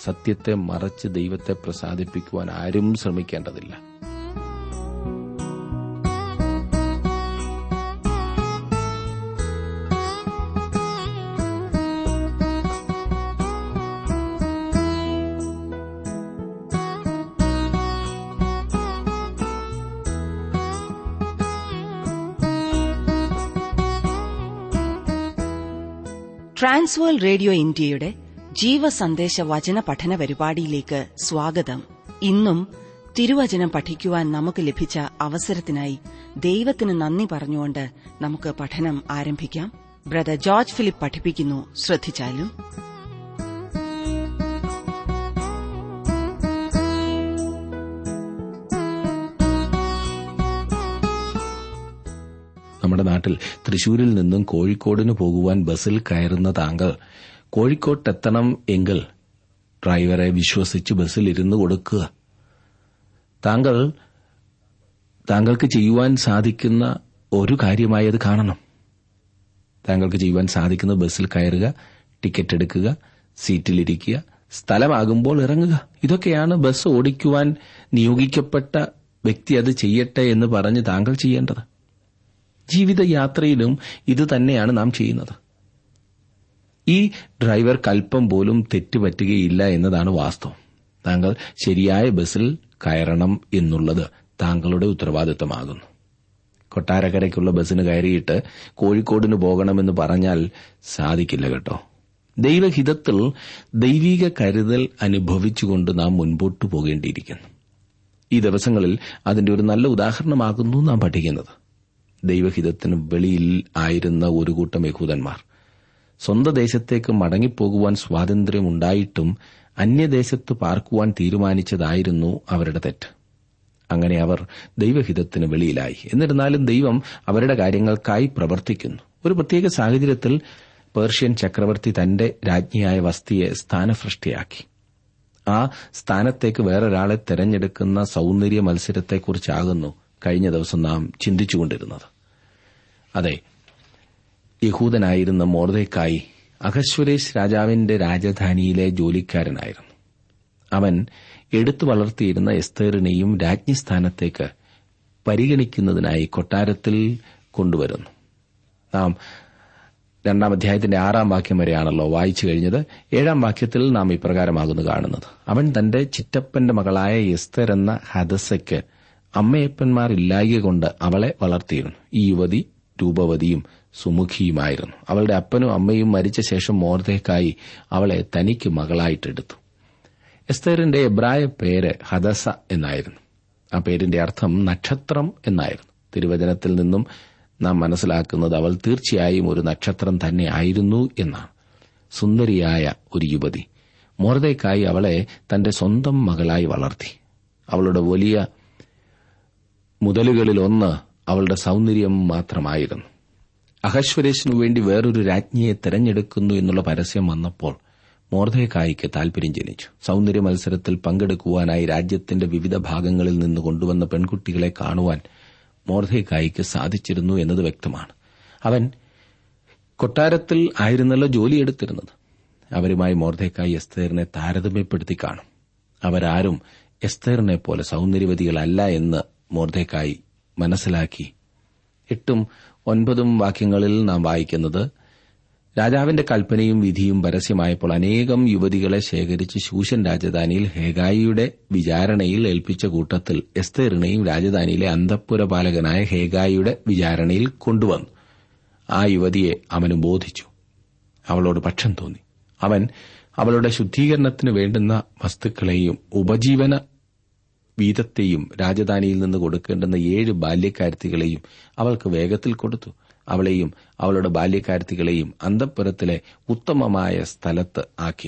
സത്യത്തെ മറച്ച് ദൈവത്തെ പ്രസാദിപ്പിക്കുവാൻ ആരും ശ്രമിക്കേണ്ടതില്ല ട്രാൻസ്വേൾ റേഡിയോ ഇന്ത്യയുടെ ജീവസന്ദേശ വചന പഠന പരിപാടിയിലേക്ക് സ്വാഗതം ഇന്നും തിരുവചനം പഠിക്കുവാൻ നമുക്ക് ലഭിച്ച അവസരത്തിനായി ദൈവത്തിന് നന്ദി പറഞ്ഞുകൊണ്ട് നമുക്ക് പഠനം ആരംഭിക്കാം ബ്രദർ ജോർജ് ഫിലിപ്പ് പഠിപ്പിക്കുന്നു ശ്രദ്ധിച്ചാലും നമ്മുടെ നാട്ടിൽ തൃശൂരിൽ നിന്നും കോഴിക്കോടിന് പോകുവാൻ ബസ്സിൽ കയറുന്ന താങ്കൾ കോഴിക്കോട്ടെത്തണം എങ്കിൽ ഡ്രൈവറെ വിശ്വസിച്ച് ബസ്സിൽ ഇരുന്ന് കൊടുക്കുക താങ്കൾ താങ്കൾക്ക് ചെയ്യുവാൻ സാധിക്കുന്ന ഒരു കാര്യമായി അത് കാണണം താങ്കൾക്ക് ചെയ്യുവാൻ സാധിക്കുന്ന ബസ്സിൽ കയറുക ടിക്കറ്റ് എടുക്കുക സീറ്റിലിരിക്കുക സ്ഥലമാകുമ്പോൾ ഇറങ്ങുക ഇതൊക്കെയാണ് ബസ് ഓടിക്കുവാൻ നിയോഗിക്കപ്പെട്ട വ്യക്തി അത് ചെയ്യട്ടെ എന്ന് പറഞ്ഞ് താങ്കൾ ചെയ്യേണ്ടത് ജീവിതയാത്രയിലും ഇത് തന്നെയാണ് നാം ചെയ്യുന്നത് ഈ ഡ്രൈവർ കൽപ്പം പോലും തെറ്റുപറ്റുകയില്ല എന്നതാണ് വാസ്തവം താങ്കൾ ശരിയായ ബസ്സിൽ കയറണം എന്നുള്ളത് താങ്കളുടെ ഉത്തരവാദിത്തമാകുന്നു കൊട്ടാരക്കരയ്ക്കുള്ള ബസ്സിന് കയറിയിട്ട് കോഴിക്കോടിന് പോകണമെന്ന് പറഞ്ഞാൽ സാധിക്കില്ല കേട്ടോ ദൈവഹിതത്തിൽ ദൈവിക കരുതൽ അനുഭവിച്ചുകൊണ്ട് നാം മുൻപോട്ടു പോകേണ്ടിയിരിക്കുന്നു ഈ ദിവസങ്ങളിൽ അതിന്റെ ഒരു നല്ല ഉദാഹരണമാകുന്നു നാം പഠിക്കുന്നത് ദൈവഹിതത്തിന് വെളിയിൽ ആയിരുന്ന ഒരു കൂട്ടം യഹൂദന്മാർ സ്വന്തം ദേശത്തേക്ക് മടങ്ങിപ്പോകുവാൻ സ്വാതന്ത്ര്യമുണ്ടായിട്ടും അന്യദേശത്ത് പാർക്കുവാൻ തീരുമാനിച്ചതായിരുന്നു അവരുടെ തെറ്റ് അങ്ങനെ അവർ ദൈവഹിതത്തിന് വെളിയിലായി എന്നിരുന്നാലും ദൈവം അവരുടെ കാര്യങ്ങൾക്കായി പ്രവർത്തിക്കുന്നു ഒരു പ്രത്യേക സാഹചര്യത്തിൽ പേർഷ്യൻ ചക്രവർത്തി തന്റെ രാജ്ഞിയായ വസ്തിയെ സ്ഥാനഭ്രഷ്ടിയാക്കി ആ സ്ഥാനത്തേക്ക് വേറൊരാളെ തെരഞ്ഞെടുക്കുന്ന സൌന്ദര്യ മത്സരത്തെക്കുറിച്ചാകുന്നു കഴിഞ്ഞ ദിവസം നാം ചിന്തിച്ചുകൊണ്ടിരുന്നത് അതെ യഹൂദനായിരുന്ന മോർദേക്കായി അഹശ്വരേഷ് രാജാവിന്റെ രാജധാനിയിലെ ജോലിക്കാരനായിരുന്നു അവൻ എടുത്തു വളർത്തിയിരുന്ന എസ്തേറിനെയും രാജ്ഞി സ്ഥാനത്തേക്ക് പരിഗണിക്കുന്നതിനായി കൊട്ടാരത്തിൽ കൊണ്ടുവരുന്നു നാം രണ്ടാം അധ്യായത്തിന്റെ ആറാം വാക്യം വരെയാണല്ലോ വായിച്ചു കഴിഞ്ഞത് ഏഴാം വാക്യത്തിൽ നാം ഇപ്രകാരമാകുന്നു കാണുന്നത് അവൻ തന്റെ ചിറ്റപ്പന്റെ മകളായ എസ്തർ എന്ന ഹദസയ്ക്ക് അമ്മയപ്പന്മാർ ഇല്ലായക കൊണ്ട് അവളെ വളർത്തിയിരുന്നു ഈ യുവതി രൂപവതിയും സുമുഖിയുമായിരുന്നു അവളുടെ അപ്പനും അമ്മയും മരിച്ച ശേഷം മോർദേക്കായി അവളെ തനിക്ക് മകളായിട്ടെടുത്തു എസ്തേറിന്റെ എബ്രായ പേര് ഹദസ എന്നായിരുന്നു ആ പേരിന്റെ അർത്ഥം നക്ഷത്രം എന്നായിരുന്നു തിരുവചനത്തിൽ നിന്നും നാം മനസ്സിലാക്കുന്നത് അവൾ തീർച്ചയായും ഒരു നക്ഷത്രം തന്നെ ആയിരുന്നു എന്നാണ് സുന്ദരിയായ ഒരു യുവതി മോർദേക്കായി അവളെ തന്റെ സ്വന്തം മകളായി വളർത്തി അവളുടെ വലിയ മുതലുകളിലൊന്ന് അവളുടെ സൌന്ദര്യം മാത്രമായിരുന്നു അഹശ്വരേശിനു വേണ്ടി വേറൊരു രാജ്ഞിയെ തെരഞ്ഞെടുക്കുന്നു എന്നുള്ള പരസ്യം വന്നപ്പോൾ മോർദേക്കായിക്ക് താൽപര്യം ജനിച്ചു സൌന്ദര്യ മത്സരത്തിൽ പങ്കെടുക്കുവാനായി രാജ്യത്തിന്റെ വിവിധ ഭാഗങ്ങളിൽ നിന്ന് കൊണ്ടുവന്ന പെൺകുട്ടികളെ കാണുവാൻ മോർദേക്കായിക്ക് സാധിച്ചിരുന്നു എന്നത് വ്യക്തമാണ് അവൻ കൊട്ടാരത്തിൽ ആയിരുന്നല്ലോ ജോലിയെടുത്തിരുന്നത് അവരുമായി മോർദേക്കായി എസ്തേറിനെ താരതമ്യപ്പെടുത്തി കാണും അവരാരും എസ്തേറിനെ പോലെ സൌന്ദര്യവതികളല്ല എന്ന് മോർദേക്കായി മനസ്സിലാക്കി എട്ടും ഒൻപതും വാക്യങ്ങളിൽ നാം വായിക്കുന്നത് രാജാവിന്റെ കൽപ്പനയും വിധിയും പരസ്യമായപ്പോൾ അനേകം യുവതികളെ ശേഖരിച്ച് ശൂഷൻ രാജധാനിയിൽ ഹേഗായിയുടെ വിചാരണയിൽ ഏൽപ്പിച്ച കൂട്ടത്തിൽ എസ്തേറിനെയും രാജധാനിയിലെ അന്തഃപുരപാലകനായ ഹേഗായിയുടെ വിചാരണയിൽ കൊണ്ടുവന്നു ആ യുവതിയെ അവന് ബോധിച്ചു അവളോട് പക്ഷം തോന്നി അവൻ അവളുടെ ശുദ്ധീകരണത്തിന് വേണ്ടുന്ന വസ്തുക്കളെയും ഉപജീവന വീതത്തെയും രാജധാനിയിൽ നിന്ന് കൊടുക്കേണ്ടുന്ന ഏഴ് ബാല്യക്കാരത്തികളെയും അവൾക്ക് വേഗത്തിൽ കൊടുത്തു അവളെയും അവളുടെ ബാല്യക്കാരത്തികളെയും അന്തഃപുരത്തിലെ ഉത്തമമായ സ്ഥലത്ത് ആക്കി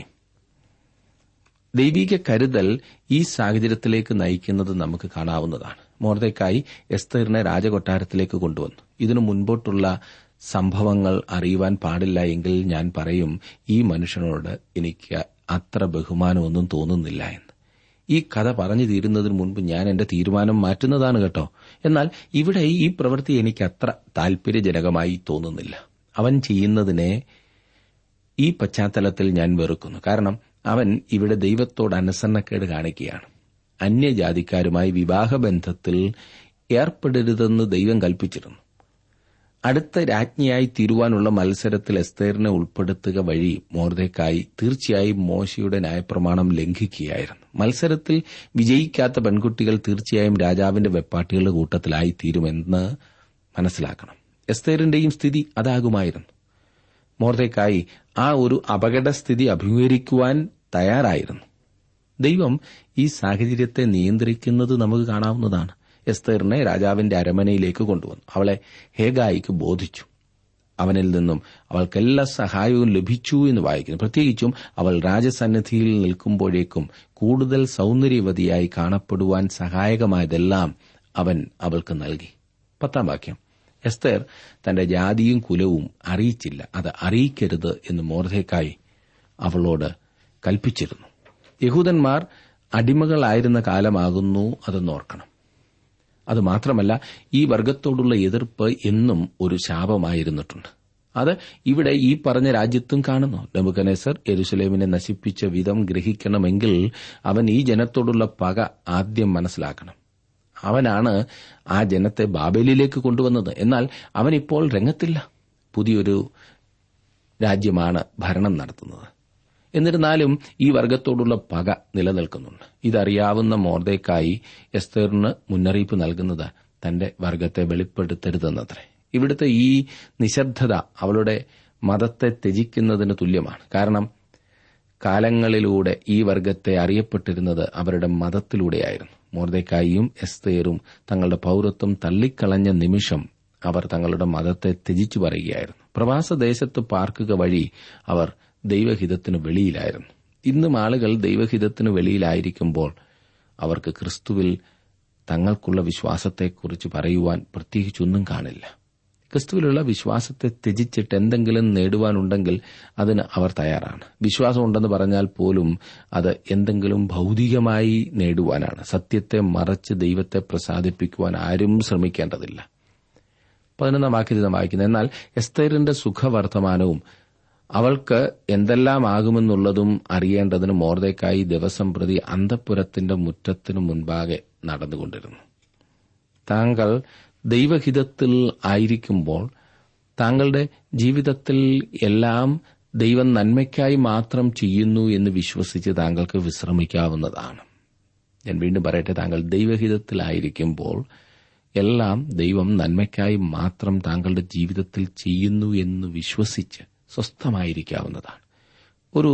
ദൈവിക കരുതൽ ഈ സാഹചര്യത്തിലേക്ക് നയിക്കുന്നത് നമുക്ക് കാണാവുന്നതാണ് മോർദേക്കായി എസ്തറിനെ രാജകൊട്ടാരത്തിലേക്ക് കൊണ്ടുവന്നു ഇതിനു മുൻപോട്ടുള്ള സംഭവങ്ങൾ അറിയുവാൻ പാടില്ല എങ്കിൽ ഞാൻ പറയും ഈ മനുഷ്യനോട് എനിക്ക് അത്ര ബഹുമാനമൊന്നും തോന്നുന്നില്ല എന്ന് ഈ കഥ പറഞ്ഞു തീരുന്നതിന് മുൻപ് ഞാൻ എന്റെ തീരുമാനം മാറ്റുന്നതാണ് കേട്ടോ എന്നാൽ ഇവിടെ ഈ പ്രവൃത്തി എനിക്ക് അത്ര താൽപര്യജനകമായി തോന്നുന്നില്ല അവൻ ചെയ്യുന്നതിനെ ഈ പശ്ചാത്തലത്തിൽ ഞാൻ വെറുക്കുന്നു കാരണം അവൻ ഇവിടെ ദൈവത്തോട് അനുസരണക്കേട് കാണിക്കുകയാണ് അന്യജാതിക്കാരുമായി വിവാഹബന്ധത്തിൽ ഏർപ്പെടരുതെന്ന് ദൈവം കൽപ്പിച്ചിരുന്നു അടുത്ത രാജ്ഞിയായി തീരുവാനുള്ള മത്സരത്തിൽ എസ്തേറിനെ ഉൾപ്പെടുത്തുക വഴി മോർദേക്കായി തീർച്ചയായും മോശയുടെ ന്യായപ്രമാണം ലംഘിക്കുകയായിരുന്നു മത്സരത്തിൽ വിജയിക്കാത്ത പെൺകുട്ടികൾ തീർച്ചയായും രാജാവിന്റെ വെപ്പാട്ടികളുടെ കൂട്ടത്തിലായി തീരുമെന്ന് മനസ്സിലാക്കണം എസ്തേറിന്റെയും സ്ഥിതി അതാകുമായിരുന്നു മോർദേക്കായി ആ ഒരു അപകടസ്ഥിതി അഭിമുഖീകരിക്കുവാൻ തയ്യാറായിരുന്നു ദൈവം ഈ സാഹചര്യത്തെ നിയന്ത്രിക്കുന്നത് നമുക്ക് കാണാവുന്നതാണ് എസ്തേറിനെ രാജാവിന്റെ അരമനയിലേക്ക് കൊണ്ടുവന്നു അവളെ ഹേഗായിക്ക് ബോധിച്ചു അവനിൽ നിന്നും അവൾക്കെല്ലാ സഹായവും ലഭിച്ചു എന്ന് വായിക്കുന്നു പ്രത്യേകിച്ചും അവൾ രാജസന്നിധിയിൽ നിൽക്കുമ്പോഴേക്കും കൂടുതൽ സൗന്ദര്യവതിയായി കാണപ്പെടുവാൻ സഹായകമായതെല്ലാം അവൻ അവൾക്ക് നൽകി പത്താം വാക്യം എസ്തേർ തന്റെ ജാതിയും കുലവും അറിയിച്ചില്ല അത് അറിയിക്കരുത് എന്ന് മോർധേക്കായി അവളോട് കൽപ്പിച്ചിരുന്നു യഹൂദന്മാർ അടിമകളായിരുന്ന കാലമാകുന്നു അതെന്നോർക്കണം അതുമാത്രമല്ല ഈ വർഗത്തോടുള്ള എതിർപ്പ് എന്നും ഒരു ശാപമായിരുന്നിട്ടുണ്ട് അത് ഇവിടെ ഈ പറഞ്ഞ രാജ്യത്തും കാണുന്നു ഡെമുക്കനേസർ എരുസലേമിനെ നശിപ്പിച്ച വിധം ഗ്രഹിക്കണമെങ്കിൽ അവൻ ഈ ജനത്തോടുള്ള പക ആദ്യം മനസ്സിലാക്കണം അവനാണ് ആ ജനത്തെ ബാബേലിലേക്ക് കൊണ്ടുവന്നത് എന്നാൽ അവൻ ഇപ്പോൾ രംഗത്തില്ല പുതിയൊരു രാജ്യമാണ് ഭരണം നടത്തുന്നത് എന്നിരുന്നാലും ഈ വർഗത്തോടുള്ള പക നിലനിൽക്കുന്നുണ്ട് ഇതറിയാവുന്ന മോർദേക്കായി എസ്തേറിന് മുന്നറിയിപ്പ് നൽകുന്നത് തന്റെ വർഗത്തെ വെളിപ്പെടുത്തരുതെന്നത്രേ ഇവിടുത്തെ ഈ നിശബ്ദത അവളുടെ മതത്തെ ത്യജിക്കുന്നതിന് തുല്യമാണ് കാരണം കാലങ്ങളിലൂടെ ഈ വർഗത്തെ അറിയപ്പെട്ടിരുന്നത് അവരുടെ മതത്തിലൂടെയായിരുന്നു മോർദേക്കായിയും എസ്തേറും തങ്ങളുടെ പൌരത്വം തള്ളിക്കളഞ്ഞ നിമിഷം അവർ തങ്ങളുടെ മതത്തെ ത്യജിച്ചു പറയുകയായിരുന്നു പ്രവാസദേശത്ത് പാർക്കുക വഴി അവർ ദൈവഹിതത്തിന് വെളിയിലായിരുന്നു ഇന്നും ആളുകൾ ദൈവഹിതത്തിന് വെളിയിലായിരിക്കുമ്പോൾ അവർക്ക് ക്രിസ്തുവിൽ തങ്ങൾക്കുള്ള വിശ്വാസത്തെക്കുറിച്ച് പറയുവാൻ പ്രത്യേകിച്ചൊന്നും കാണില്ല ക്രിസ്തുവിലുള്ള വിശ്വാസത്തെ ത്യജിച്ചിട്ട് എന്തെങ്കിലും നേടുവാനുണ്ടെങ്കിൽ അതിന് അവർ തയ്യാറാണ് വിശ്വാസമുണ്ടെന്ന് പറഞ്ഞാൽ പോലും അത് എന്തെങ്കിലും ഭൗതികമായി നേടുവാനാണ് സത്യത്തെ മറച്ച് ദൈവത്തെ പ്രസാദിപ്പിക്കുവാൻ ആരും ശ്രമിക്കേണ്ടതില്ല പതിനൊന്നാം വാക്യത്തിൽ നാം വായിക്കുന്നത് എന്നാൽ എസ്തേറിന്റെ സുഖവർത്തമാനവും അവൾക്ക് എന്തെല്ലാമാകുമെന്നുള്ളതും അറിയേണ്ടതിന് മോർദേക്കായി ദിവസം പ്രതി അന്തപ്പുരത്തിന്റെ മുറ്റത്തിനു മുൻപാകെ നടന്നുകൊണ്ടിരുന്നു താങ്കൾ ദൈവഹിതത്തിൽ ആയിരിക്കുമ്പോൾ താങ്കളുടെ ജീവിതത്തിൽ എല്ലാം ദൈവം നന്മയ്ക്കായി മാത്രം ചെയ്യുന്നു എന്ന് വിശ്വസിച്ച് താങ്കൾക്ക് വിശ്രമിക്കാവുന്നതാണ് ഞാൻ വീണ്ടും പറയട്ടെ താങ്കൾ ദൈവഹിതത്തിലായിരിക്കുമ്പോൾ എല്ലാം ദൈവം നന്മയ്ക്കായി മാത്രം താങ്കളുടെ ജീവിതത്തിൽ ചെയ്യുന്നു എന്ന് വിശ്വസിച്ച് സ്വസ്ഥമായിരിക്കാവുന്നതാണ് ഒരു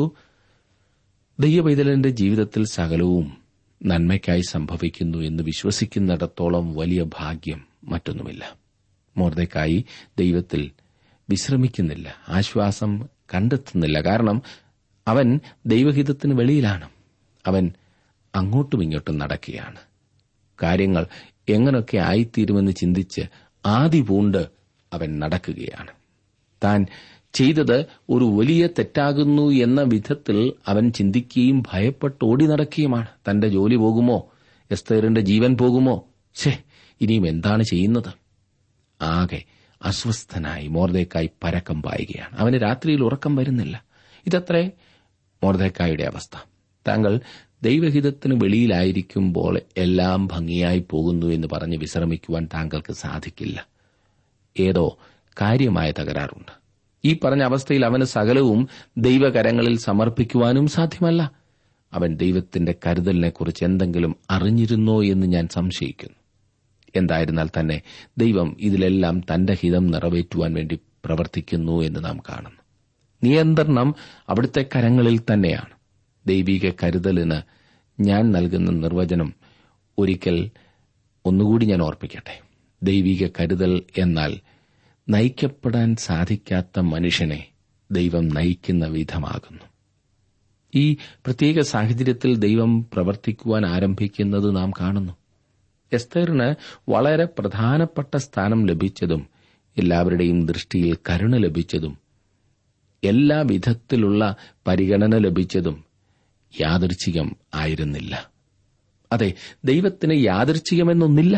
ദൈവപൈതലന്റെ ജീവിതത്തിൽ സകലവും നന്മയ്ക്കായി സംഭവിക്കുന്നു എന്ന് വിശ്വസിക്കുന്നിടത്തോളം വലിയ ഭാഗ്യം മറ്റൊന്നുമില്ല മോർദയ്ക്കായി ദൈവത്തിൽ വിശ്രമിക്കുന്നില്ല ആശ്വാസം കണ്ടെത്തുന്നില്ല കാരണം അവൻ ദൈവഹിതത്തിന് വെളിയിലാണ് അവൻ അങ്ങോട്ടും ഇങ്ങോട്ടും നടക്കുകയാണ് കാര്യങ്ങൾ എങ്ങനെയൊക്കെ ആയിത്തീരുമെന്ന് ചിന്തിച്ച് ആദി പൂണ്ട് അവൻ നടക്കുകയാണ് താൻ ചെയ്തത് ഒരു വലിയ തെറ്റാകുന്നു എന്ന വിധത്തിൽ അവൻ ചിന്തിക്കുകയും ഭയപ്പെട്ട് ഓടി നടക്കുകയുമാണ് തന്റെ ജോലി പോകുമോ എസ്തേറിന്റെ ജീവൻ പോകുമോ ഛേ ഇനിയും എന്താണ് ചെയ്യുന്നത് ആകെ അസ്വസ്ഥനായി മോർദേക്കായി പരക്കം പായുകയാണ് അവന് രാത്രിയിൽ ഉറക്കം വരുന്നില്ല ഇതത്രേ മോർദേക്കായുടെ അവസ്ഥ താങ്കൾ ദൈവഹിതത്തിന് വെളിയിലായിരിക്കുമ്പോൾ എല്ലാം ഭംഗിയായി പോകുന്നു എന്ന് പറഞ്ഞ് വിശ്രമിക്കുവാൻ താങ്കൾക്ക് സാധിക്കില്ല ഏതോ കാര്യമായ തകരാറുണ്ട് ഈ പറഞ്ഞ അവസ്ഥയിൽ അവന് സകലവും ദൈവകരങ്ങളിൽ സമർപ്പിക്കുവാനും സാധ്യമല്ല അവൻ ദൈവത്തിന്റെ കരുതലിനെക്കുറിച്ച് എന്തെങ്കിലും അറിഞ്ഞിരുന്നോ എന്ന് ഞാൻ സംശയിക്കുന്നു എന്തായിരുന്നാൽ തന്നെ ദൈവം ഇതിലെല്ലാം തന്റെ ഹിതം നിറവേറ്റുവാൻ വേണ്ടി പ്രവർത്തിക്കുന്നു എന്ന് നാം കാണുന്നു നിയന്ത്രണം അവിടുത്തെ കരങ്ങളിൽ തന്നെയാണ് ദൈവിക കരുതലിന് ഞാൻ നൽകുന്ന നിർവചനം ഒരിക്കൽ ഒന്നുകൂടി ഞാൻ ഓർപ്പിക്കട്ടെ ദൈവിക കരുതൽ എന്നാൽ നയിക്കപ്പെടാൻ സാധിക്കാത്ത മനുഷ്യനെ ദൈവം നയിക്കുന്ന വിധമാകുന്നു ഈ പ്രത്യേക സാഹചര്യത്തിൽ ദൈവം പ്രവർത്തിക്കുവാൻ ആരംഭിക്കുന്നത് നാം കാണുന്നു എസ്തേറിന് വളരെ പ്രധാനപ്പെട്ട സ്ഥാനം ലഭിച്ചതും എല്ലാവരുടെയും ദൃഷ്ടിയിൽ കരുണ ലഭിച്ചതും എല്ലാ വിധത്തിലുള്ള പരിഗണന ലഭിച്ചതും യാദൃച്ഛികം ആയിരുന്നില്ല അതെ ദൈവത്തിന് യാദൃച്ഛികമെന്നൊന്നില്ല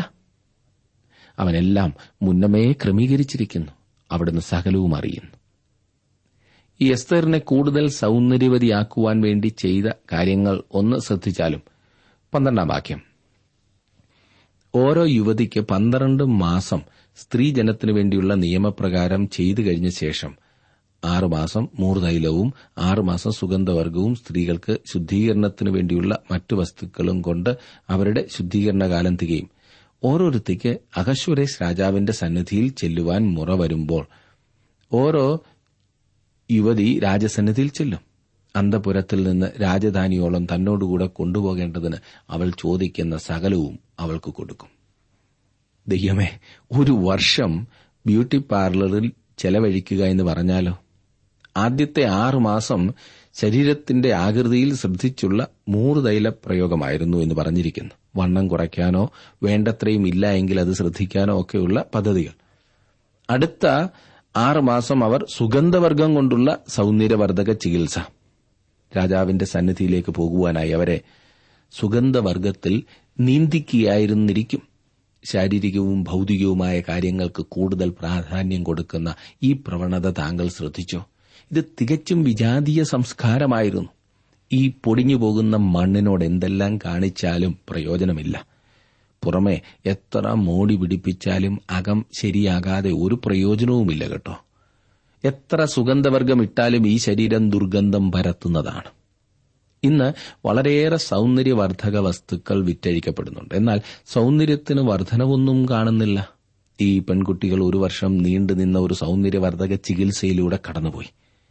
അവനെല്ലാം മുന്നമേ ക്രമീകരിച്ചിരിക്കുന്നു അവിടുന്ന് സകലവും അറിയുന്നു ഈ എസ്തറിനെ കൂടുതൽ സൗന്ദര്യവതിയാക്കുവാൻ വേണ്ടി ചെയ്ത കാര്യങ്ങൾ ഒന്ന് ശ്രദ്ധിച്ചാലും പന്ത്രണ്ടാം വാക്യം ഓരോ യുവതിക്ക് പന്ത്രണ്ട് മാസം സ്ത്രീജനത്തിനു വേണ്ടിയുള്ള നിയമപ്രകാരം ചെയ്തു കഴിഞ്ഞ ശേഷം ആറുമാസം മൂർതൈലവും ആറുമാസം സുഗന്ധവർഗവും സ്ത്രീകൾക്ക് ശുദ്ധീകരണത്തിനു വേണ്ടിയുള്ള മറ്റു വസ്തുക്കളും കൊണ്ട് അവരുടെ ശുദ്ധീകരണകാലം തികയും ഓരോരുത്തിക്ക് അഹശ്വരേഷ് രാജാവിന്റെ സന്നിധിയിൽ ചെല്ലുവാൻ മുറ വരുമ്പോൾ ഓരോ യുവതി രാജസന്നിധിയിൽ ചെല്ലും അന്തപുരത്തിൽ നിന്ന് രാജധാനിയോളം തന്നോടുകൂടെ കൊണ്ടുപോകേണ്ടതിന് അവൾ ചോദിക്കുന്ന സകലവും അവൾക്ക് കൊടുക്കും ദൈവമേ ഒരു വർഷം ബ്യൂട്ടി പാർലറിൽ ചെലവഴിക്കുക എന്ന് പറഞ്ഞാലോ ആദ്യത്തെ ആറു മാസം ശരീരത്തിന്റെ ആകൃതിയിൽ ശ്രദ്ധിച്ചുള്ള മൂറുതൈല പ്രയോഗമായിരുന്നു എന്ന് പറഞ്ഞിരിക്കുന്നു വണ്ണം കുറയ്ക്കാനോ വേണ്ടത്രയും ഇല്ല എങ്കിൽ അത് ശ്രദ്ധിക്കാനോ ഒക്കെയുള്ള പദ്ധതികൾ അടുത്ത ആറ് മാസം അവർ സുഗന്ധവർഗം കൊണ്ടുള്ള സൗന്ദര്യവർദ്ധക ചികിത്സ രാജാവിന്റെ സന്നിധിയിലേക്ക് പോകുവാനായി അവരെ സുഗന്ധവർഗത്തിൽ നീന്തിക്കുകയായിരുന്നിരിക്കും ശാരീരികവും ഭൌതികവുമായ കാര്യങ്ങൾക്ക് കൂടുതൽ പ്രാധാന്യം കൊടുക്കുന്ന ഈ പ്രവണത താങ്കൾ ശ്രദ്ധിച്ചോ ഇത് തികച്ചും വിജാതീയ സംസ്കാരമായിരുന്നു ഈ പൊടിഞ്ഞു പോകുന്ന മണ്ണിനോട് എന്തെല്ലാം കാണിച്ചാലും പ്രയോജനമില്ല പുറമെ എത്ര മോടി പിടിപ്പിച്ചാലും അകം ശരിയാകാതെ ഒരു പ്രയോജനവുമില്ല കേട്ടോ എത്ര സുഗന്ധവർഗം ഇട്ടാലും ഈ ശരീരം ദുർഗന്ധം പരത്തുന്നതാണ് ഇന്ന് വളരെയേറെ സൗന്ദര്യവർദ്ധക വസ്തുക്കൾ വിറ്റഴിക്കപ്പെടുന്നുണ്ട് എന്നാൽ സൗന്ദര്യത്തിന് വർധനവൊന്നും കാണുന്നില്ല ഈ പെൺകുട്ടികൾ ഒരു വർഷം നീണ്ടുനിന്ന ഒരു സൗന്ദര്യവർദ്ധക ചികിത്സയിലൂടെ കടന്നുപോയി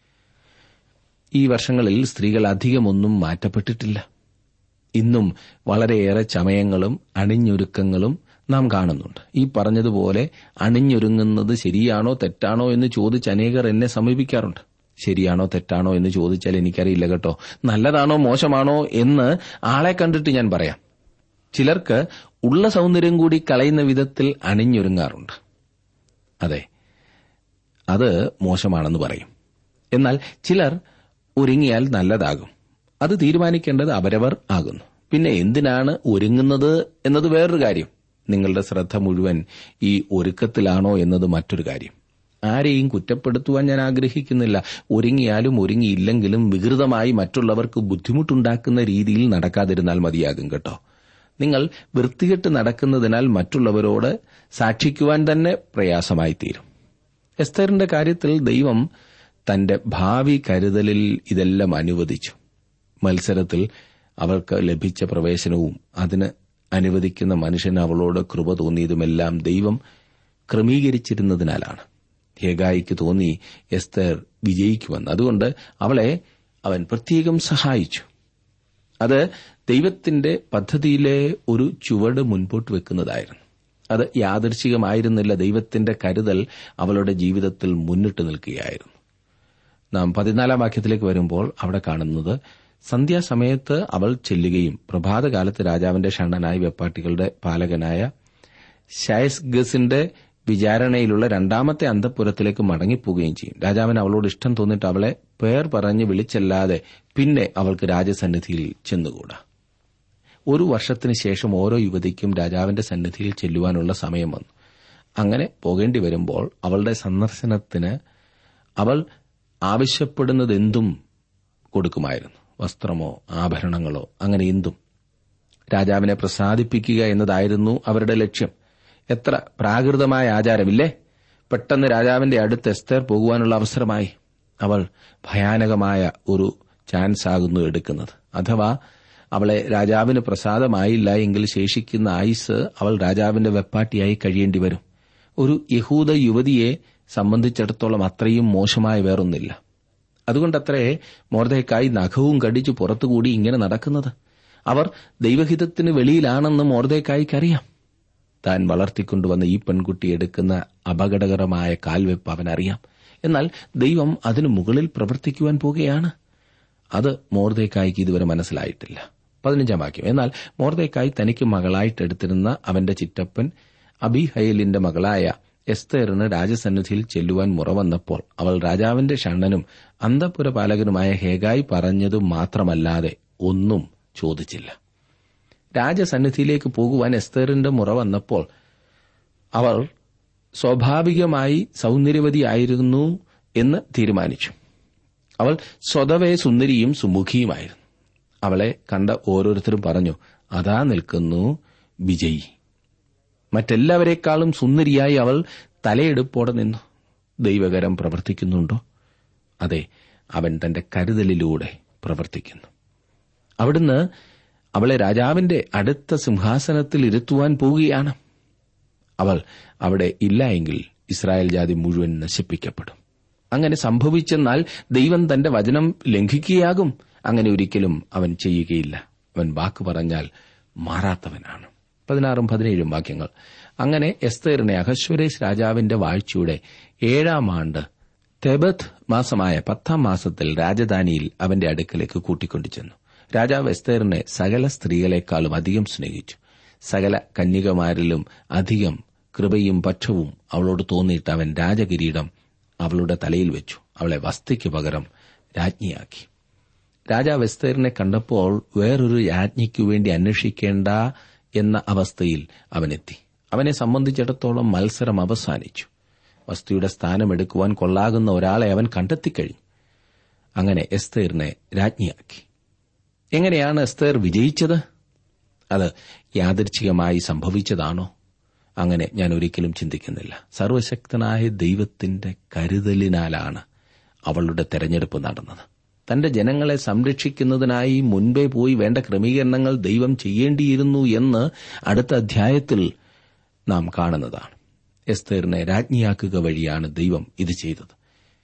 ഈ വർഷങ്ങളിൽ സ്ത്രീകൾ അധികമൊന്നും മാറ്റപ്പെട്ടിട്ടില്ല ഇന്നും വളരെയേറെ ചമയങ്ങളും അണിഞ്ഞൊരുക്കങ്ങളും നാം കാണുന്നുണ്ട് ഈ പറഞ്ഞതുപോലെ അണിഞ്ഞൊരുങ്ങുന്നത് ശരിയാണോ തെറ്റാണോ എന്ന് ചോദിച്ച് അനേകർ എന്നെ സമീപിക്കാറുണ്ട് ശരിയാണോ തെറ്റാണോ എന്ന് ചോദിച്ചാൽ എനിക്കറിയില്ല കേട്ടോ നല്ലതാണോ മോശമാണോ എന്ന് ആളെ കണ്ടിട്ട് ഞാൻ പറയാം ചിലർക്ക് ഉള്ള സൗന്ദര്യം കൂടി കളയുന്ന വിധത്തിൽ അണിഞ്ഞൊരുങ്ങാറുണ്ട് അതെ അത് മോശമാണെന്ന് പറയും എന്നാൽ ചിലർ ഒരുങ്ങിയാൽ നല്ലതാകും അത് തീരുമാനിക്കേണ്ടത് അവരവർ ആകുന്നു പിന്നെ എന്തിനാണ് ഒരുങ്ങുന്നത് എന്നത് വേറൊരു കാര്യം നിങ്ങളുടെ ശ്രദ്ധ മുഴുവൻ ഈ ഒരുക്കത്തിലാണോ എന്നത് മറ്റൊരു കാര്യം ആരെയും കുറ്റപ്പെടുത്തുവാൻ ഞാൻ ആഗ്രഹിക്കുന്നില്ല ഒരുങ്ങിയാലും ഒരുങ്ങിയില്ലെങ്കിലും വികൃതമായി മറ്റുള്ളവർക്ക് ബുദ്ധിമുട്ടുണ്ടാക്കുന്ന രീതിയിൽ നടക്കാതിരുന്നാൽ മതിയാകും കേട്ടോ നിങ്ങൾ വൃത്തികെട്ട് നടക്കുന്നതിനാൽ മറ്റുള്ളവരോട് സാക്ഷിക്കുവാൻ തന്നെ പ്രയാസമായി തീരും എസ്തറിന്റെ കാര്യത്തിൽ ദൈവം തന്റെ ഭാവി കരുതലിൽ ഇതെല്ലാം അനുവദിച്ചു മത്സരത്തിൽ അവൾക്ക് ലഭിച്ച പ്രവേശനവും അതിന് അനുവദിക്കുന്ന മനുഷ്യന് അവളോട് കൃപ തോന്നിയതുമെല്ലാം ദൈവം ക്രമീകരിച്ചിരുന്നതിനാലാണ് ഹേഗായിക്ക് തോന്നി എസ്തർ വിജയിക്കുമെന്ന് അതുകൊണ്ട് അവളെ അവൻ പ്രത്യേകം സഹായിച്ചു അത് ദൈവത്തിന്റെ പദ്ധതിയിലെ ഒരു ചുവട് മുൻപോട്ട് വെക്കുന്നതായിരുന്നു അത് യാദൃശികമായിരുന്നില്ല ദൈവത്തിന്റെ കരുതൽ അവളുടെ ജീവിതത്തിൽ മുന്നിട്ട് നിൽക്കുകയായിരുന്നു നാം പതിനാലാം വാക്യത്തിലേക്ക് വരുമ്പോൾ അവിടെ കാണുന്നത് സന്ധ്യാസമയത്ത് അവൾ ചെല്ലുകയും പ്രഭാതകാലത്ത് രാജാവിന്റെ ഷണ്ണനായ വെപ്പാട്ടികളുടെ പാലകനായ ഷയസ്ഗസിന്റെ വിചാരണയിലുള്ള രണ്ടാമത്തെ അന്തപുരത്തിലേക്ക് മടങ്ങിപ്പോവുകയും ചെയ്യും രാജാവിന് അവളോട് ഇഷ്ടം തോന്നിട്ട് അവളെ പേർ പറഞ്ഞ് വിളിച്ചല്ലാതെ പിന്നെ അവൾക്ക് രാജസന്നിധിയിൽ ചെന്നുകൂടാ ഒരു വർഷത്തിന് ശേഷം ഓരോ യുവതിക്കും രാജാവിന്റെ സന്നിധിയിൽ ചെല്ലുവാനുള്ള സമയം വന്നു അങ്ങനെ പോകേണ്ടി വരുമ്പോൾ അവളുടെ സന്ദർശനത്തിന് അവൾ ആവശ്യപ്പെടുന്നതെന്തും കൊടുക്കുമായിരുന്നു വസ്ത്രമോ ആഭരണങ്ങളോ അങ്ങനെ എന്തും രാജാവിനെ പ്രസാദിപ്പിക്കുക എന്നതായിരുന്നു അവരുടെ ലക്ഷ്യം എത്ര പ്രാകൃതമായ ആചാരമില്ലേ പെട്ടെന്ന് രാജാവിന്റെ അടുത്ത് എസ്തേർ പോകുവാനുള്ള അവസരമായി അവൾ ഭയാനകമായ ഒരു ചാൻസ് ആകുന്നു എടുക്കുന്നത് അഥവാ അവളെ രാജാവിന് പ്രസാദമായില്ല എങ്കിൽ ശേഷിക്കുന്ന ആയുസ് അവൾ രാജാവിന്റെ വെപ്പാട്ടിയായി കഴിയേണ്ടി വരും ഒരു യഹൂദ യുവതിയെ സംബന്ധിച്ചിടത്തോളം അത്രയും മോശമായ വേറൊന്നില്ല അതുകൊണ്ടത്രേ മോർദയ്ക്കായി നഖവും കടിച്ചു പുറത്തുകൂടി ഇങ്ങനെ നടക്കുന്നത് അവർ ദൈവഹിതത്തിന് വെളിയിലാണെന്ന് മോർദയ്ക്കായിക്കറിയാം താൻ വളർത്തിക്കൊണ്ടുവന്ന ഈ പെൺകുട്ടി എടുക്കുന്ന അപകടകരമായ കാൽവെപ്പ് അവനറിയാം എന്നാൽ ദൈവം അതിനു മുകളിൽ പ്രവർത്തിക്കുവാൻ പോകുകയാണ് അത് മോർദയ്ക്കായിക്ക് ഇതുവരെ മനസ്സിലായിട്ടില്ല പതിനഞ്ചാം വാക്യം എന്നാൽ മോർദയ്ക്കായി തനിക്ക് മകളായിട്ടെടുത്തിരുന്ന അവന്റെ ചിറ്റപ്പൻ അബിഹയലിന്റെ മകളായ എസ്തേറിന് രാജസന്നിധിയിൽ ചെല്ലുവാൻ മുറവന്നപ്പോൾ അവൾ രാജാവിന്റെ ഷണ്ണനും അന്തപുരപാലകനുമായ ഹേഗായി പറഞ്ഞതു മാത്രമല്ലാതെ ഒന്നും ചോദിച്ചില്ല രാജസന്നിധിയിലേക്ക് പോകുവാൻ എസ്തേറിന്റെ മുറ വന്നപ്പോൾ അവൾ സ്വാഭാവികമായി സൗന്ദര്യവതിയായിരുന്നു എന്ന് തീരുമാനിച്ചു അവൾ സ്വതവേ സുന്ദരിയും സുമുഖിയുമായിരുന്നു അവളെ കണ്ട ഓരോരുത്തരും പറഞ്ഞു അതാ നിൽക്കുന്നു വിജയി മറ്റെല്ലാവരെക്കാളും സുന്ദരിയായി അവൾ തലയെടുപ്പോടെ നിന്നു ദൈവകരം പ്രവർത്തിക്കുന്നുണ്ടോ അതെ അവൻ തന്റെ കരുതലിലൂടെ പ്രവർത്തിക്കുന്നു അവിടുന്ന് അവളെ രാജാവിന്റെ അടുത്ത സിംഹാസനത്തിൽ ഇരുത്തുവാൻ പോവുകയാണ് അവൾ അവിടെ ഇല്ല എങ്കിൽ ഇസ്രായേൽ ജാതി മുഴുവൻ നശിപ്പിക്കപ്പെടും അങ്ങനെ സംഭവിച്ചെന്നാൽ ദൈവം തന്റെ വചനം ലംഘിക്കുകയാകും അങ്ങനെ ഒരിക്കലും അവൻ ചെയ്യുകയില്ല അവൻ വാക്ക് പറഞ്ഞാൽ മാറാത്തവനാണ് പതിനാറും പതിനേഴും വാക്യങ്ങൾ അങ്ങനെ എസ്തേറിനെ അഹശ്വരേഷ് രാജാവിന്റെ വാഴ്ചയുടെ ഏഴാം ആണ്ട് തെബത്ത് മാസമായ പത്താം മാസത്തിൽ രാജധാനിയിൽ അവന്റെ അടുക്കലേക്ക് കൂട്ടിക്കൊണ്ടു ചെന്നു രാജാവ് എസ്തേറിനെ സകല സ്ത്രീകളെക്കാളും അധികം സ്നേഹിച്ചു സകല കന്യകമാരിലും അധികം കൃപയും പക്ഷവും അവളോട് തോന്നിയിട്ട് അവൻ രാജകിരീടം അവളുടെ തലയിൽ വെച്ചു അവളെ വസ്തിക്ക് പകരം രാജ്ഞിയാക്കി രാജാവ് എസ്തേറിനെ കണ്ടപ്പോൾ വേറൊരു രാജ്ഞിക്കു വേണ്ടി അന്വേഷിക്കേണ്ട എന്ന അവസ്ഥയിൽ അവനെത്തി അവനെ സംബന്ധിച്ചിടത്തോളം മത്സരം അവസാനിച്ചു വസ്തുയുടെ സ്ഥാനമെടുക്കുവാൻ കൊള്ളാകുന്ന ഒരാളെ അവൻ കണ്ടെത്തിക്കഴിഞ്ഞു അങ്ങനെ എസ്തേറിനെ രാജ്ഞിയാക്കി എങ്ങനെയാണ് എസ്തേർ വിജയിച്ചത് അത് യാദൃച്ഛികമായി സംഭവിച്ചതാണോ അങ്ങനെ ഞാൻ ഒരിക്കലും ചിന്തിക്കുന്നില്ല സർവശക്തനായ ദൈവത്തിന്റെ കരുതലിനാലാണ് അവളുടെ തെരഞ്ഞെടുപ്പ് നടന്നത് തന്റെ ജനങ്ങളെ സംരക്ഷിക്കുന്നതിനായി മുൻപേ പോയി വേണ്ട ക്രമീകരണങ്ങൾ ദൈവം ചെയ്യേണ്ടിയിരുന്നു എന്ന് അടുത്ത അധ്യായത്തിൽ നാം കാണുന്നതാണ് എസ്തേറിനെ രാജ്ഞിയാക്കുക വഴിയാണ് ദൈവം ഇത് ചെയ്തത്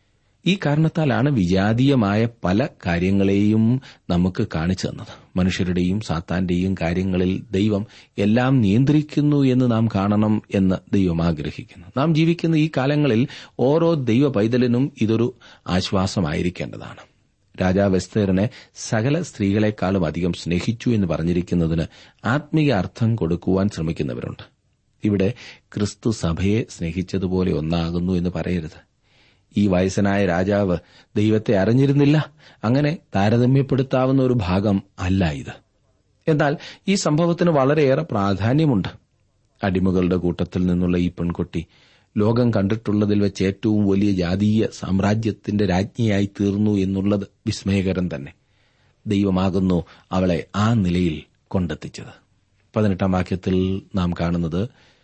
ഈ കാരണത്താലാണ് വിജാതീയമായ പല കാര്യങ്ങളെയും നമുക്ക് കാണിച്ചു തന്നത് മനുഷ്യരുടെയും സാത്താന്റെയും കാര്യങ്ങളിൽ ദൈവം എല്ലാം നിയന്ത്രിക്കുന്നു എന്ന് നാം കാണണം എന്ന് ദൈവം ആഗ്രഹിക്കുന്നു നാം ജീവിക്കുന്ന ഈ കാലങ്ങളിൽ ഓരോ ദൈവ പൈതലിനും ഇതൊരു ആശ്വാസമായിരിക്കേണ്ടതാണ് രാജാവ് എസ്തേറിനെ സകല സ്ത്രീകളെക്കാളും അധികം സ്നേഹിച്ചു എന്ന് പറഞ്ഞിരിക്കുന്നതിന് ആത്മീയ അർത്ഥം കൊടുക്കുവാൻ ശ്രമിക്കുന്നവരുണ്ട് ഇവിടെ ക്രിസ്തു സഭയെ സ്നേഹിച്ചതുപോലെ ഒന്നാകുന്നു എന്ന് പറയരുത് ഈ വയസ്സനായ രാജാവ് ദൈവത്തെ അറിഞ്ഞിരുന്നില്ല അങ്ങനെ താരതമ്യപ്പെടുത്താവുന്ന ഒരു ഭാഗം അല്ല ഇത് എന്നാൽ ഈ സംഭവത്തിന് വളരെയേറെ പ്രാധാന്യമുണ്ട് അടിമകളുടെ കൂട്ടത്തിൽ നിന്നുള്ള ഈ പെൺകുട്ടി ലോകം കണ്ടിട്ടുള്ളതിൽ വെച്ച് ഏറ്റവും വലിയ ജാതീയ സാമ്രാജ്യത്തിന്റെ രാജ്ഞിയായി തീർന്നു എന്നുള്ളത് വിസ്മയകരം തന്നെ ദൈവമാകുന്നു അവളെ ആ നിലയിൽ കൊണ്ടെത്തിച്ചത് പതിനെട്ടാം വാക്യത്തിൽ നാം കാണുന്നത്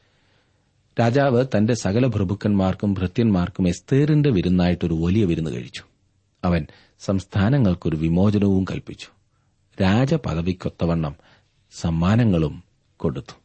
രാജാവ് തന്റെ സകല പ്രഭുക്കന്മാർക്കും ഭൃത്യന്മാർക്കും എസ്തേറിന്റെ വിരുന്നായിട്ടൊരു വലിയ വിരുന്ന് കഴിച്ചു അവൻ സംസ്ഥാനങ്ങൾക്കൊരു വിമോചനവും കൽപ്പിച്ചു രാജപദവിക്കൊത്തവണ്ണം സമ്മാനങ്ങളും കൊടുത്തു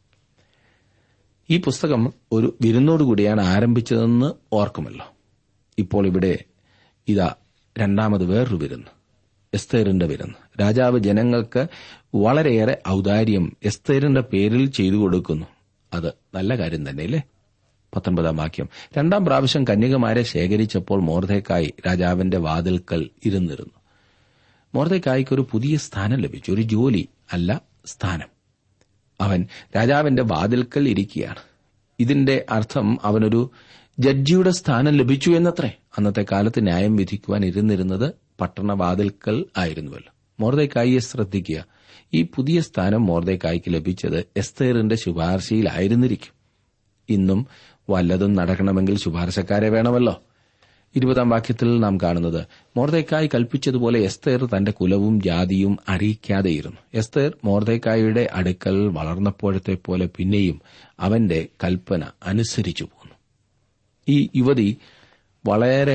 ഈ പുസ്തകം ഒരു വിരുന്നോടുകൂടിയാണ് ആരംഭിച്ചതെന്ന് ഓർക്കുമല്ലോ ഇപ്പോൾ ഇവിടെ ഇതാ രണ്ടാമത് വേറൊരു വിരുന്ന് എസ്തേറിന്റെ വിരുന്ന് രാജാവ് ജനങ്ങൾക്ക് വളരെയേറെ ഔദാര്യം എസ്തേറിന്റെ പേരിൽ ചെയ്തു കൊടുക്കുന്നു അത് നല്ല കാര്യം തന്നെയല്ലേ പത്തൊൻപതാം വാക്യം രണ്ടാം പ്രാവശ്യം കന്യകമാരെ ശേഖരിച്ചപ്പോൾ മോർദേക്കായി രാജാവിന്റെ വാതിൽക്കൽ ഇരുന്നിരുന്നു മോർദേക്കായ്ക്ക് ഒരു പുതിയ സ്ഥാനം ലഭിച്ചു ഒരു ജോലി അല്ല സ്ഥാനം അവൻ രാജാവിന്റെ വാതിൽക്കൽ ഇരിക്കുകയാണ് ഇതിന്റെ അർത്ഥം അവനൊരു ജഡ്ജിയുടെ സ്ഥാനം ലഭിച്ചു എന്നത്രേ അന്നത്തെ കാലത്ത് ന്യായം വിധിക്കുവാൻ ഇരുന്നിരുന്നത് പട്ടണവാതിൽക്കൽ ആയിരുന്നുവല്ലോ മോർദേക്കായിയെ ശ്രദ്ധിക്കുക ഈ പുതിയ സ്ഥാനം മോർദേക്കായ്ക്ക് ലഭിച്ചത് എസ്തേറിന്റെ ശുപാർശയിലായിരുന്നിരിക്കും ഇന്നും വല്ലതും നടക്കണമെങ്കിൽ ശുപാർശക്കാരെ വേണമല്ലോ ഇരുപതാം വാക്യത്തിൽ നാം കാണുന്നത് മോർദേക്കായി കൽപ്പിച്ചതുപോലെ എസ്തേർ തന്റെ കുലവും ജാതിയും അറിയിക്കാതെയിരുന്നു എസ്തേർ മോർദേക്കായുടെ അടുക്കൽ വളർന്നപ്പോഴത്തെ പോലെ പിന്നെയും അവന്റെ കൽപ്പന അനുസരിച്ചു പോന്നു ഈ യുവതി വളരെ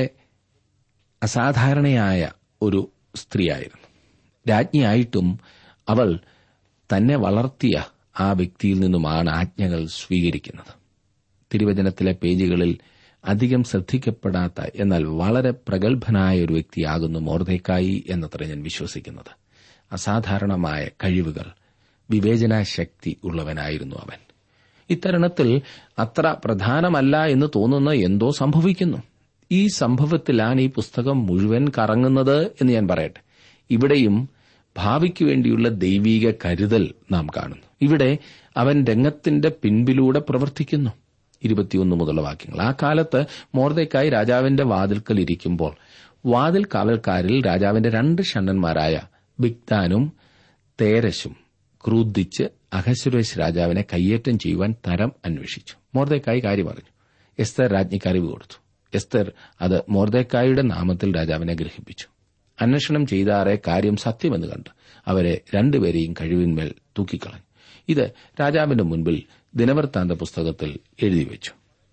അസാധാരണയായ ഒരു സ്ത്രീയായിരുന്നു രാജ്ഞിയായിട്ടും അവൾ തന്നെ വളർത്തിയ ആ വ്യക്തിയിൽ നിന്നുമാണ് ആജ്ഞകൾ സ്വീകരിക്കുന്നത് തിരുവചനത്തിലെ പേജുകളിൽ അധികം ശ്രദ്ധിക്കപ്പെടാത്ത എന്നാൽ വളരെ പ്രഗത്ഭനായ ഒരു വ്യക്തിയാകുന്നു മോർദേക്കായി എന്നത്ര ഞാൻ വിശ്വസിക്കുന്നത് അസാധാരണമായ കഴിവുകൾ വിവേചനാശക്തി ഉള്ളവനായിരുന്നു അവൻ ഇത്തരുണത്തിൽ അത്ര പ്രധാനമല്ല എന്ന് തോന്നുന്ന എന്തോ സംഭവിക്കുന്നു ഈ സംഭവത്തിലാണ് ഈ പുസ്തകം മുഴുവൻ കറങ്ങുന്നത് എന്ന് ഞാൻ പറയട്ടെ ഇവിടെയും ഭാവിക്ക് വേണ്ടിയുള്ള ദൈവീക കരുതൽ നാം കാണുന്നു ഇവിടെ അവൻ രംഗത്തിന്റെ പിൻപിലൂടെ പ്രവർത്തിക്കുന്നു ഇരുപത്തിയൊന്ന് മുതലുള്ള വാക്യങ്ങൾ ആ കാലത്ത് മോർദേക്കായി രാജാവിന്റെ വാതിൽക്കൽ ഇരിക്കുമ്പോൾ വാതിൽ കാവൽക്കാരിൽ രാജാവിന്റെ രണ്ട് ഷണ്ണന്മാരായ ബിഗ്ദാനും തേരശും ക്രൂദ്ധിച്ച് അഹസുരേഷ് രാജാവിനെ കയ്യേറ്റം ചെയ്യുവാൻ തരം അന്വേഷിച്ചു മോർദേക്കായി കാര്യം പറഞ്ഞു എസ്തർ രാജ്ഞിക്ക് അറിവ് കൊടുത്തു എസ്തർ അത് മോർദേക്കായുടെ നാമത്തിൽ രാജാവിനെ ഗ്രഹിപ്പിച്ചു അന്വേഷണം ചെയ്താറെ കാര്യം സത്യമെന്ന് കണ്ട് അവരെ രണ്ടുപേരെയും കഴിവിന്മേൽ തൂക്കിക്കളഞ്ഞു ഇത് രാജാവിന്റെ മുൻപിൽ ദിനവൃത്താന്ത പുസ്തകത്തിൽ എഴുതിവെച്ചു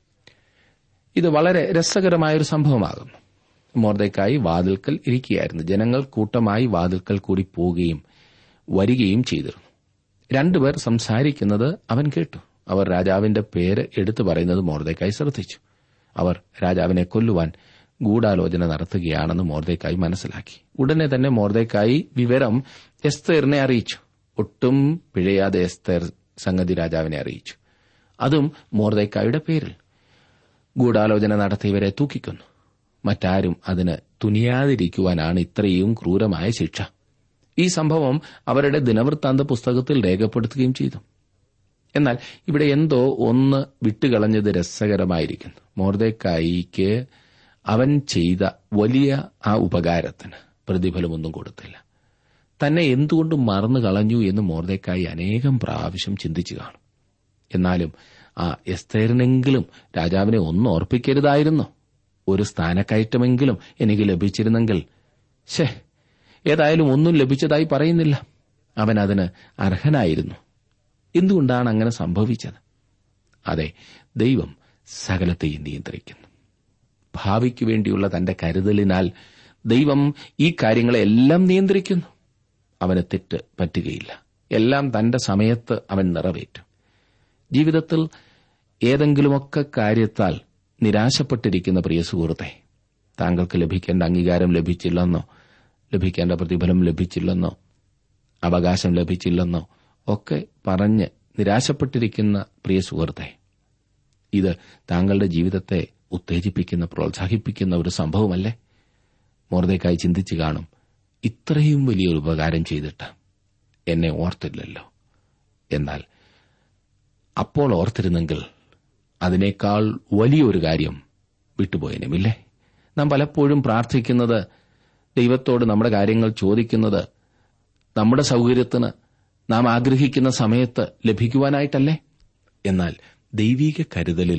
ഇത് വളരെ രസകരമായൊരു സംഭവമാകുന്നു മോർദക്കായി വാതിൽക്കൽ ഇരിക്കുകയായിരുന്നു ജനങ്ങൾ കൂട്ടമായി വാതിൽക്കൽ കൂടി പോവുകയും വരികയും ചെയ്തിരുന്നു രണ്ടുപേർ സംസാരിക്കുന്നത് അവൻ കേട്ടു അവർ രാജാവിന്റെ പേര് എടുത്തു പറയുന്നത് മോർദക്കായി ശ്രദ്ധിച്ചു അവർ രാജാവിനെ കൊല്ലുവാൻ ഗൂഢാലോചന നടത്തുകയാണെന്ന് മോർദക്കായി മനസ്സിലാക്കി ഉടനെ തന്നെ മോർദക്കായി വിവരം എസ്തേറിനെ അറിയിച്ചു ഒട്ടും പിഴയാതെ എസ്തേർ സംഗതി രാജാവിനെ അറിയിച്ചു അതും മോർദക്കായുടെ പേരിൽ ഗൂഢാലോചന നടത്തിയവരെ തൂക്കിക്കൊന്നു മറ്റാരും അതിന് തുനിയാതിരിക്കുവാനാണ് ഇത്രയും ക്രൂരമായ ശിക്ഷ ഈ സംഭവം അവരുടെ ദിനവൃത്താന്ത പുസ്തകത്തിൽ രേഖപ്പെടുത്തുകയും ചെയ്തു എന്നാൽ ഇവിടെ എന്തോ ഒന്ന് വിട്ടുകളഞ്ഞത് രസകരമായിരിക്കുന്നു മോർദേക്കായിക്ക് അവൻ ചെയ്ത വലിയ ആ ഉപകാരത്തിന് പ്രതിഫലമൊന്നും കൊടുത്തില്ല തന്നെ എന്തുകൊണ്ട് മറന്നു കളഞ്ഞു എന്ന് മോർദേക്കായി അനേകം പ്രാവശ്യം ചിന്തിച്ചു കാണും എന്നാലും ആ എസ്തേറിനെങ്കിലും രാജാവിനെ ഒന്ന് ഓർപ്പിക്കരുതായിരുന്നു ഒരു സ്ഥാനക്കയറ്റമെങ്കിലും എനിക്ക് ലഭിച്ചിരുന്നെങ്കിൽ ശേ ഏതായാലും ഒന്നും ലഭിച്ചതായി പറയുന്നില്ല അവൻ അതിന് അർഹനായിരുന്നു എന്തുകൊണ്ടാണ് അങ്ങനെ സംഭവിച്ചത് അതെ ദൈവം സകലത്തെയും നിയന്ത്രിക്കുന്നു ഭാവിക്ക് വേണ്ടിയുള്ള തന്റെ കരുതലിനാൽ ദൈവം ഈ കാര്യങ്ങളെല്ലാം നിയന്ത്രിക്കുന്നു അവന് തെറ്റ് പറ്റുകയില്ല എല്ലാം തന്റെ സമയത്ത് അവൻ നിറവേറ്റും ജീവിതത്തിൽ ഏതെങ്കിലുമൊക്കെ കാര്യത്താൽ നിരാശപ്പെട്ടിരിക്കുന്ന പ്രിയ സുഹൃത്തെ താങ്കൾക്ക് ലഭിക്കേണ്ട അംഗീകാരം ലഭിച്ചില്ലെന്നോ ലഭിക്കേണ്ട പ്രതിഫലം ലഭിച്ചില്ലെന്നോ അവകാശം ലഭിച്ചില്ലെന്നോ ഒക്കെ പറഞ്ഞ് നിരാശപ്പെട്ടിരിക്കുന്ന പ്രിയ സുഹൃത്തെ ഇത് താങ്കളുടെ ജീവിതത്തെ ഉത്തേജിപ്പിക്കുന്ന പ്രോത്സാഹിപ്പിക്കുന്ന ഒരു സംഭവമല്ലേ മോർദേക്കായി ചിന്തിച്ചു കാണും ഇത്രയും വലിയൊരു ഉപകാരം ചെയ്തിട്ട് എന്നെ ഓർത്തില്ലല്ലോ എന്നാൽ അപ്പോൾ ഓർത്തിരുന്നെങ്കിൽ അതിനേക്കാൾ വലിയൊരു കാര്യം വിട്ടുപോയനുമില്ലേ നാം പലപ്പോഴും പ്രാർത്ഥിക്കുന്നത് ദൈവത്തോട് നമ്മുടെ കാര്യങ്ങൾ ചോദിക്കുന്നത് നമ്മുടെ സൗകര്യത്തിന് നാം ആഗ്രഹിക്കുന്ന സമയത്ത് ലഭിക്കുവാനായിട്ടല്ലേ എന്നാൽ ദൈവീക കരുതലിൽ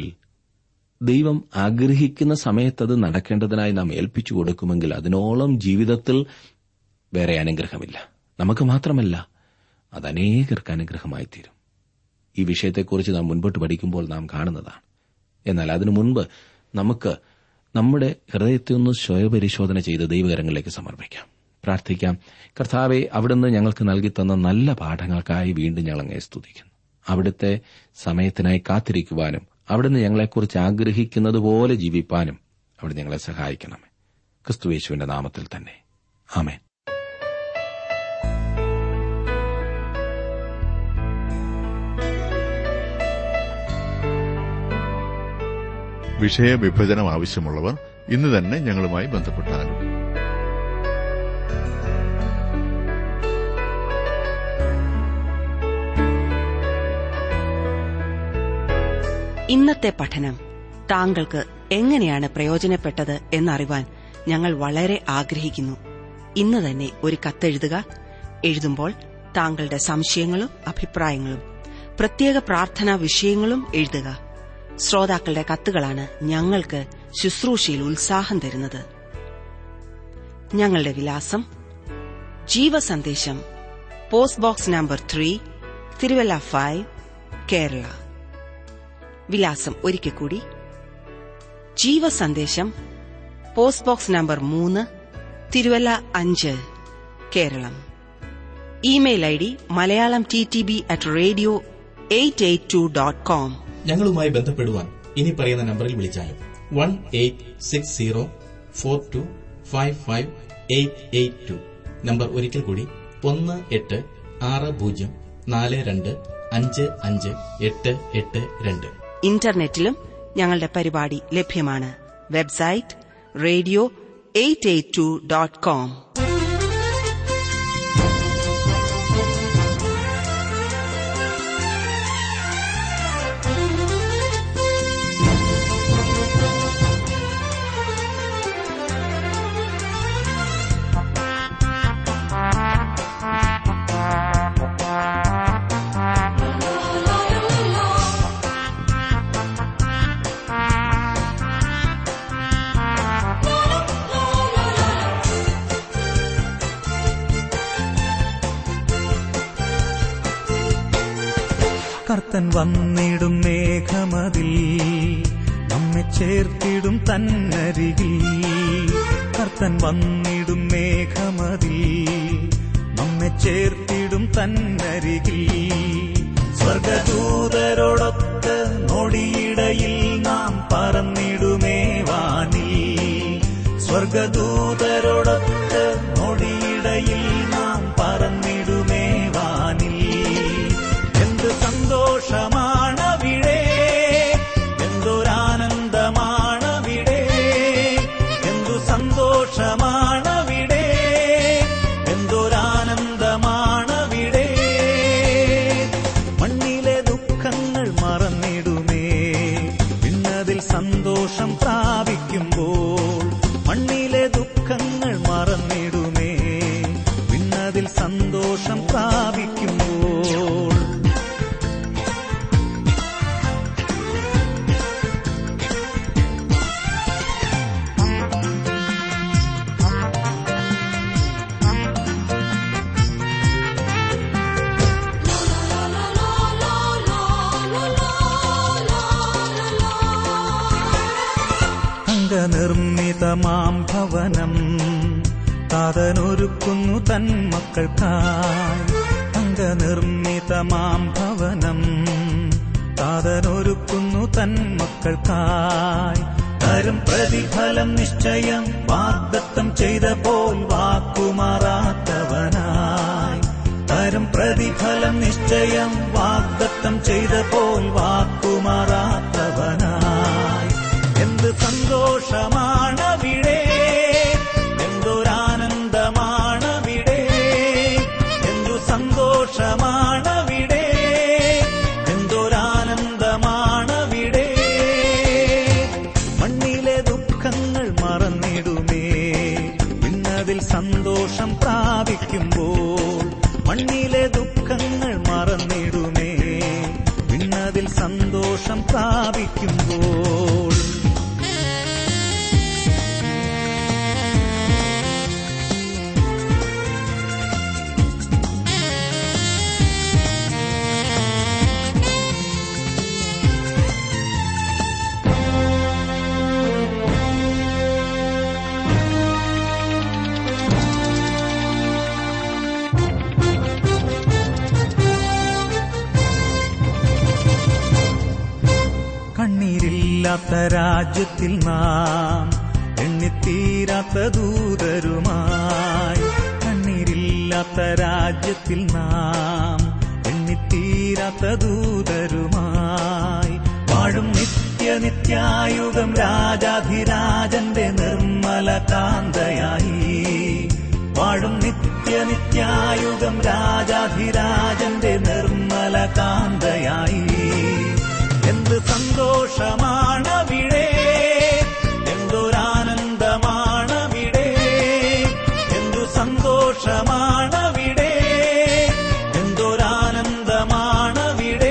ദൈവം ആഗ്രഹിക്കുന്ന സമയത്തത് നടക്കേണ്ടതിനായി നാം ഏൽപ്പിച്ചു കൊടുക്കുമെങ്കിൽ അതിനോളം ജീവിതത്തിൽ വേറെ അനുഗ്രഹമില്ല നമുക്ക് മാത്രമല്ല അത് അനേകർക്ക് അനുഗ്രഹമായി തീരും ഈ വിഷയത്തെക്കുറിച്ച് നാം മുൻപോട്ട് പഠിക്കുമ്പോൾ നാം കാണുന്നതാണ് എന്നാൽ അതിനു മുൻപ് നമുക്ക് നമ്മുടെ ഹൃദയത്തെ ഒന്ന് സ്വയപരിശോധന ചെയ്ത് ദൈവകരങ്ങളിലേക്ക് സമർപ്പിക്കാം പ്രാർത്ഥിക്കാം കർത്താവെ അവിടുന്ന് ഞങ്ങൾക്ക് നൽകിത്തന്ന നല്ല പാഠങ്ങൾക്കായി വീണ്ടും ഞങ്ങൾ അങ്ങേ സ്തുതിക്കുന്നു അവിടുത്തെ സമയത്തിനായി കാത്തിരിക്കുവാനും അവിടുന്ന് ഞങ്ങളെക്കുറിച്ച് ആഗ്രഹിക്കുന്നത് പോലെ ജീവിപ്പാനും അവിടെ ഞങ്ങളെ സഹായിക്കണമേ ക്രിസ്തുവേശുവിന്റെ നാമത്തിൽ തന്നെ ആമേൻ വിഷയവിഭജനം ആവശ്യമുള്ളവർ ഇന്ന് തന്നെ ഞങ്ങളുമായി ബന്ധപ്പെട്ടാലും ഇന്നത്തെ പഠനം താങ്കൾക്ക് എങ്ങനെയാണ് പ്രയോജനപ്പെട്ടത് എന്നറിവാൻ ഞങ്ങൾ വളരെ ആഗ്രഹിക്കുന്നു ഇന്ന് തന്നെ ഒരു കത്തെഴുതുക എഴുതുമ്പോൾ താങ്കളുടെ സംശയങ്ങളും അഭിപ്രായങ്ങളും പ്രത്യേക പ്രാർത്ഥനാ വിഷയങ്ങളും എഴുതുക ശ്രോതാക്കളുടെ കത്തുകളാണ് ഞങ്ങൾക്ക് ശുശ്രൂഷയിൽ ഉത്സാഹം തരുന്നത് ഞങ്ങളുടെ വിലാസം Jeevasandesham post box number three Thiruvalla five Kerala വിലാസം ഒരിക്കൽ കൂടി ജീവസന്ദേശം പോസ്റ്റ് ബോക്സ് നമ്പർ മൂന്ന് തിരുവല്ല അഞ്ച് Keralam email I D Malayalam T T B at radio eight eight two dot com ഞങ്ങളുമായി ബന്ധപ്പെടുവാൻ ഇനി പറയുന്ന നമ്പറിൽ വിളിച്ചാലും one eight six zero four two five five eight eight two number ഒരിക്കൽ കൂടി ഒന്ന് എട്ട് ആറ് പൂജ്യം നാല് രണ്ട് അഞ്ച് അഞ്ച് എട്ട് എട്ട് രണ്ട് ഇന്റർനെറ്റിലും ഞങ്ങളുടെ പരിപാടി ലഭ്യമാണ് website radio eight eight two dot com കർത്തൻ വന്നിടും മേഘമതിൽ നമ്മെ ചേർത്തിടും തന്നരികിൽ കർത്തൻ വന്നിടും മേഘമതിൽ നമ്മെ ചേർത്തിടും തന്നരികിൽ സ്വർഗദൂതരോടൊത്ത് നൊടിയിടയിൽ നാം പറന്നിടുമേ വാനിൽ സ്വർഗദൂതരോടൊത്ത് നൊടിയിടയിൽ നാം പറന്നിടുമേ വാനിൽ എന്ത് സന്തോഷമാണവിടെ എന്തൊരാനന്ദമാണവിടെ എന്തു സന്തോഷമാണവിടെ എന്തൊരാനന്ദമാണവിടെ മണ്ണിലെ ദുഃഖങ്ങൾ മറന്നിടുമേ പിന്നതിൽ സന്തോഷം പ്രാപിക്കുമ്പോൾ മണ്ണിലെ ദുഃഖങ്ങൾ മറന്നിടുമേ പിന്നതിൽ സന്തോഷം പ്രാപിക്കുമ്പോൾ അംഗനിർമ്മിതമാം ഭവനം താതനൊരുക്കുന്നു തൻ മക്കൾക്കായി അംഗനിർമ്മിതമാം ഭവനം താതനൊരുക്കുന്നു തൻ മക്കൾക്കായി തരും പ്രതിഫലം നിശ്ചയം വാഗ്ദത്തം ചെയ്ത പോൽ വാക്കുമാറാത്തവനായി തരും പ്രതിഫലം നിശ്ചയം വാഗ്ദത്തം ചെയ്ത പോൽ വാക്കുമാറാത്തവനായി എന്ത് സന്തോഷമാണവിടെ എന്തൊരാനന്ദമാണവിടെ എന്തു സന്തോഷമാണവിടെ എന്തൊരാനന്ദമാണവിടെ മണ്ണിലെ ദുഃഖങ്ങൾ മറന്നിടുമേ പിന്നതിൽ സന്തോഷം പ്രാപിക്കുമ്പോൾ മണ്ണിലെ ദുഃഖങ്ങൾ മറന്നിടുമേ പിന്നതിൽ സന്തോഷം പ്രാപിക്കുമ്പോൾ കണ്ണീരില്ലാത്ത രാജ്യത്തിൽ നാം എണ്ണിത്തീരാത്ത ദൂതരുമായി കണ്ണീരില്ലാത്ത രാജ്യത്തിൽ നാം എണ്ണിത്തീരാത്ത ദൂതരുമായി വാഴും നിത്യനിത്യായുഗം രാജാധിരാജന്റെ നിർമ്മല കാന്തയായി വാഴും നിത്യനിത്യായുഗം രാജാധിരാജന്റെ നിർമ്മല കാന്തയായി എന്ത് സന്തോഷമാണവിടെ എന്തൊരാനന്ദമാണവിടെ എന്തു സന്തോഷമാണവിടെ എന്തൊരാനന്ദമാണവിടെ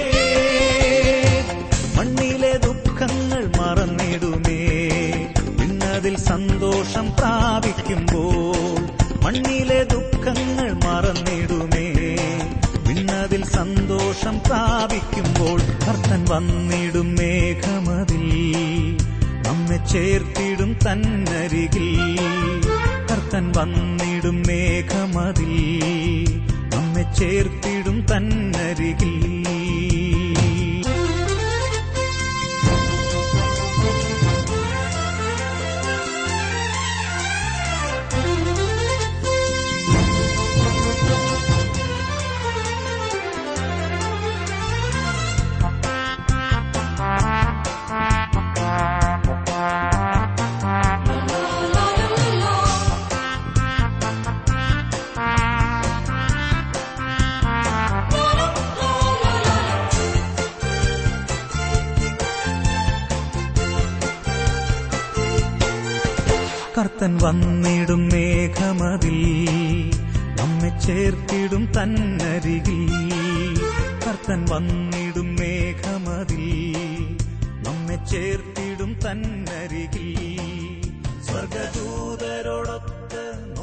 മണ്ണിലെ ദുഃഖങ്ങൾ മറന്നിടുമേ പിന്നതിൽ സന്തോഷം പ്രാപിക്കുമ്പോൾ മണ്ണിലെ ദുഃഖങ്ങൾ മറന്നിടുമേ പിന്നതിൽ സന്തോഷം പ്രാപിക്കുമ്പോൾ കർത്തൻ വന്നിടും മേഘമതിൽ നമ്മെ ചേർത്തിടും തന്നരികിൽ കർത്തൻ വന്നിടും മേഘമതിൽ നമ്മെ ചേർത്തിടും തന്നരികിൽ കർത്തൻ വന്നിടും മേഘമതിൽ നമ്മെ ചേർത്തിടും തന്നരികിൽ കർത്തൻ വന്നിടും മേഘമതിൽ നമ്മെ ചേർത്തിടും തന്നരികിൽ സ്വർഗദൂതരോടൊത്ത്